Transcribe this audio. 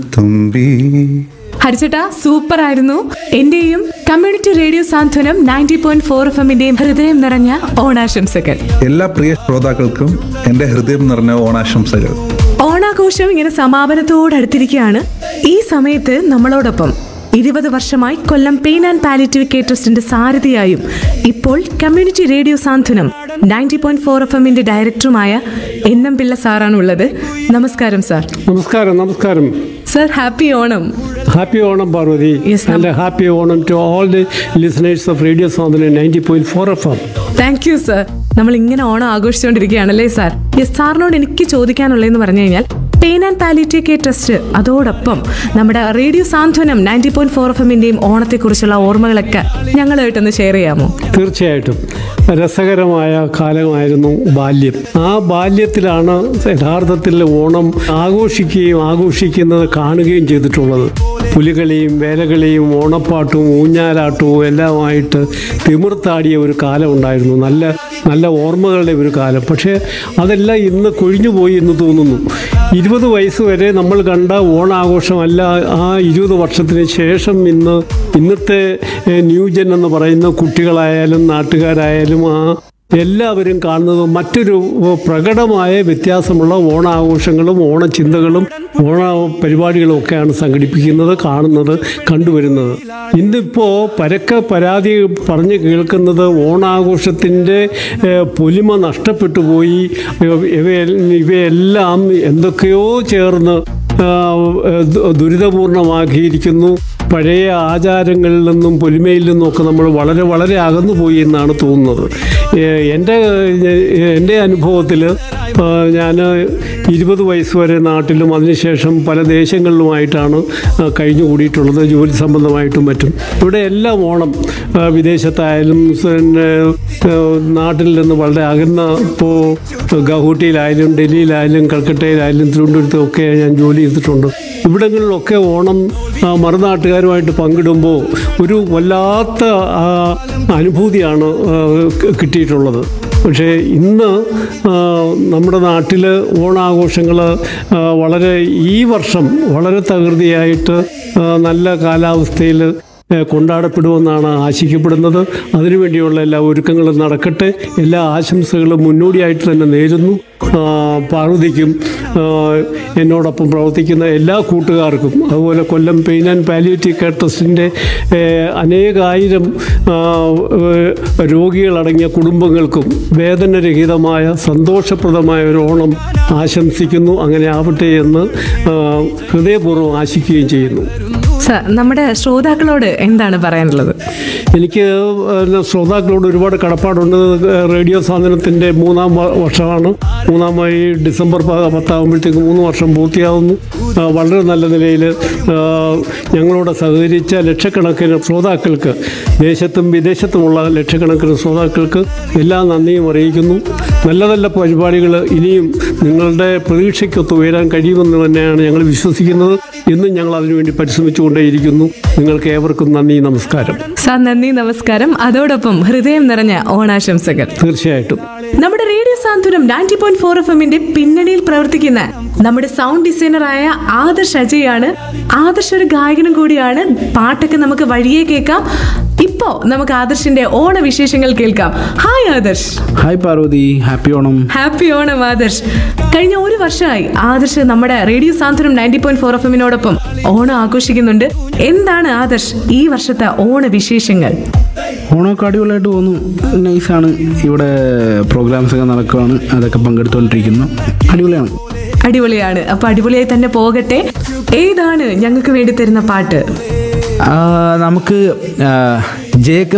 തുമ്പി ഹരിച്ചേട്ടാ സൂപ്പർ ആയിരുന്നു എന്റെയും community radio Santhwanam ninety point four F എമ്മിന്റെയും ഹൃദയം നിറഞ്ഞ ഓണാശംസകൾ എല്ലാ പ്രിയ ശ്രോതാക്കൾക്കും എൻ്റെ ഹൃദയം നിറഞ്ഞ ഓണാശംസകൾ ഓണാഘോഷം ഇങ്ങനെ സമാപനത്തോടടുത്തിരിക്കുകയാണ് ഈ സമയത്ത് നമ്മളോടൊപ്പം ഇരുപത് വർഷമായി Kollam pain and palliative care ട്രസ്റ്റിന്റെ സാരഥിയായും ഇപ്പോൾ community radio Santhwanam ninety point four F എമ്മിന്റെ ഡയറക്ടറുമായ എൻ എം പിള്ള സാറാണ് ഉള്ളത് നമസ്കാരം സാർ നമസ്കാരം നമസ്കാരം sir happy Onam happy Onam Parvathy Yes, ma'am. And happy Onam to all the listeners of radio Santhwanam ninety point four F M thank you sir നമ്മൾ ഇങ്ങനെ ഓണം ആഘോഷിച്ചുകൊണ്ടിരിക്കുകയാണല്ലേ സാർ യെസ് സാറിനോട് എനിക്ക് ചോദിക്കാനുള്ളതെന്ന് പറഞ്ഞു കഴിഞ്ഞാൽ pain and palliative care trust അതോടൊപ്പം നമ്മുടെ radio Santhwanam ninety point four F എമ്മിന്റെയും ഓണത്തെക്കുറിച്ചുള്ള ഓർമ്മകളൊക്കെ ഞങ്ങളുമായിട്ടൊന്ന് ഷെയർ ചെയ്യാമോ തീർച്ചയായിട്ടും രസകരമായ കാലമായിരുന്നു ബാല്യം ആ ബാല്യത്തിലാണ് യഥാർത്ഥത്തിൽ ഓണം ആഘോഷിക്കുകയും ആഘോഷിക്കുന്നത് കാണുകയും ചെയ്തിട്ടുള്ളത് പുലികളിയും വേലകളിയും ഓണപ്പാട്ടും ഊഞ്ഞാലാട്ടവും എല്ലാമായിട്ട് തിമിർത്താടിയ ഒരു കാലം ഉണ്ടായിരുന്നു നല്ല നല്ല ഓർമ്മകളുടെ ഒരു കാലം പക്ഷേ അതെല്ലാം ഇന്ന് കൊഴിഞ്ഞുപോയി എന്ന് തോന്നുന്നു ഇരുപത് വയസ്സ് വരെ നമ്മൾ കണ്ട ഓണാഘോഷമല്ല ആ ഇരുപത് വർഷത്തിന് ശേഷം ഇന്ന് ഇന്നത്തെ ഏഹ്, ന്യൂജൻ എന്ന് പറയുന്ന കുട്ടികളായാലും നാട്ടുകാരായാലും ആ എല്ലാവരും കാണുന്നത് മറ്റൊരു ഏഹ്, പ്രകടമായ വ്യത്യാസമുള്ള ഓണാഘോഷങ്ങളും ഓണച്ചിന്തകളും ഓണ പരിപാടികളും ഒക്കെയാണ് സംഘടിപ്പിക്കുന്നത് കാണുന്നത് കണ്ടുവരുന്നത് ഇന്നിപ്പോൾ പരക്കെ പരാതി പറഞ്ഞ് കേൾക്കുന്നത് ഓണാഘോഷത്തിൻ്റെ ഏഹ്, പൊലിമ നഷ്ടപ്പെട്ടു പോയി ഇവ- ഇവയെ- ഇവയെല്ലാം എന്തൊക്കെയോ ചേർന്ന് ആ, ദു- ദുരിതപൂർണമാക്കിയിരിക്കുന്നു പഴയ ആചാരങ്ങളിൽ നിന്നും പൊലിമയിൽ നിന്നുമൊക്കെ നമ്മൾ വളരെ വളരെ അകന്നുപോയി എന്നാണ് തോന്നുന്നത് ഏ, എൻ്റെ എൻ്റെ അനുഭവത്തിൽ ഞാൻ ഇരുപത് വയസ്സ് വരെ നാട്ടിലും അതിനുശേഷം പല ദേശങ്ങളിലുമായിട്ടാണ് ആ, കഴിഞ്ഞുകൂടിയിട്ടുള്ളത് ജോലി സംബന്ധമായിട്ടും മറ്റും ഇവിടെ എല്ലാം ഓണം ആ, വിദേശത്തായാലും പിന്നെ ആ, നാട്ടിൽ നിന്ന് വളരെ അകന്ന ഇപ്പോൾ ഗൗഹട്ടിയിലായാലും ഡൽഹിയിലായാലും കൽക്കട്ടയിലായാലും തിരുവനന്തപുരത്തും ഒക്കെ ഞാൻ ജോലി ചെയ്തിട്ടുണ്ട് ഇവിടങ്ങളിലൊക്കെ ഓണം ആ, മറുനാട്ടുകാരുമായിട്ട് പങ്കിടുമ്പോൾ ഒരു വല്ലാത്ത ആ, അനുഭൂതിയാണ് ആ, ക- കിട്ടിയിട്ടുള്ളത് പക്ഷേ ഇന്ന് ആ, നമ്മുടെ നാട്ടിൽ ഓണാഘോഷങ്ങൾ വളരെ ഈ വർഷം വളരെ തകൃതിയായിട്ട് ആ, നല്ല കാലാവസ്ഥയിൽ ഏഹ് കൊണ്ടാടപ്പെടുമെന്നാണ് ആശിക്കപ്പെടുന്നത് അതിനുവേണ്ടിയുള്ള എല്ലാ ഒരുക്കങ്ങളും നടക്കട്ടെ എല്ലാ ആശംസകളും മുന്നോടിയായിട്ട് തന്നെ നേരുന്നു ആ, പാർവതിക്കും ആ, എന്നോടൊപ്പം പ്രവർത്തിക്കുന്ന എല്ലാ കൂട്ടുകാർക്കും അതുപോലെ Kollam pain and palliative care ട്രസ്റ്റിൻ്റെ ഏഹ്, അനേകായിരം ആ, ഏഹ്, രോഗികളടങ്ങിയ കുടുംബങ്ങൾക്കും വേദനരഹിതമായ സന്തോഷപ്രദമായ ഒരു ഓണം ആശംസിക്കുന്നു അങ്ങനെ ആവട്ടെ എന്ന് ആ, ഹൃദയപൂർവ്വം ആശിക്കുകയും ചെയ്യുന്നു സർ നമ്മുടെ ശ്രോതാക്കളോട് എന്താണ് പറയാനുള്ളത് എനിക്ക് പിന്നെ ശ്രോതാക്കളോട് ഒരുപാട് കടപ്പാടുണ്ട് റേഡിയോ സാധനത്തിൻ്റെ മൂന്നാം വ- വർഷമാണ് മൂന്നാമായി ഡിസംബർ പ- പത്താകുമ്പോഴത്തേക്ക് മൂന്ന് വർഷം പൂർത്തിയാവുന്നു ആ, വളരെ നല്ല നിലയിൽ ആ, ഞങ്ങളോട് സഹകരിച്ച ലക്ഷക്കണക്കിന് ശ്രോതാക്കൾക്ക് ദേശത്തും വിദേശത്തുമുള്ള ലക്ഷക്കണക്കിന് ശ്രോതാക്കൾക്ക് എല്ലാ നന്ദിയും അറിയിക്കുന്നു നല്ല നല്ല പരിപാടികൾ ഇനിയും നിങ്ങളുടെ പ്രതീക്ഷയ്ക്കൊത്ത് ഉയരാൻ കഴിയുമെന്ന് തന്നെയാണ് ഞങ്ങൾ വിശ്വസിക്കുന്നത് ഇന്നും ഞങ്ങൾ അതിനുവേണ്ടി പരിശ്രമിച്ചുകൊണ്ടേയിരിക്കുന്നു നിങ്ങൾക്ക് ഏവർക്കും നന്ദി നമസ്കാരം സാർ നന്ദി നമസ്കാരം അതോടൊപ്പം ഹൃദയം നിറഞ്ഞ ഓണാശംസകൾ തീർച്ചയായിട്ടും നമ്മുടെ radio Santhwanam ninety point four F എമ്മിന്റെ പിന്നണിയിൽ പ്രവർത്തിക്കുന്ന നമ്മുടെ സൗണ്ട് ഡിസൈനറായ ആദർശ് അജയാണ് ആദർശ് ഒരു ഗായകനും കൂടിയാണ് പാട്ടൊക്കെ നമുക്ക് വഴിയെ കേൾക്കാം ഇപ്പോ നമുക്ക് ആദർശിന്റെ ഓണവിശേഷങ്ങൾ കേൾക്കാം hi Adarsh hi Parvathy happy Onam happy Onam Adarsh കഴിഞ്ഞ ഒരു വർഷമായി ആദർശ് നമ്മുടെ radio Santhwanam ninety point four F എമ്മിനോടൊപ്പം ഓണം ആഘോഷിക്കുന്നുണ്ട് എന്താണ് ആദർശ് ഈ വർഷത്തെ ഓണവിശേഷങ്ങൾ ഓണമൊക്കെ അടിപൊളിയായിട്ട് പോകുന്നു നൈസാണ് ഇവിടെ പ്രോഗ്രാംസ് ഒക്കെ നടക്കുകയാണ് അതൊക്കെ പങ്കെടുത്തുകൊണ്ടിരിക്കുന്നു അടിപൊളിയാണ് അടിപൊളിയാണ് അപ്പൊ അടിപൊളിയായി തന്നെ പോകട്ടെ ഏതാണ് ഞങ്ങൾക്ക് വേണ്ടി തരുന്ന പാട്ട് ആ, നമുക്ക് ആ, ജേക്കബ്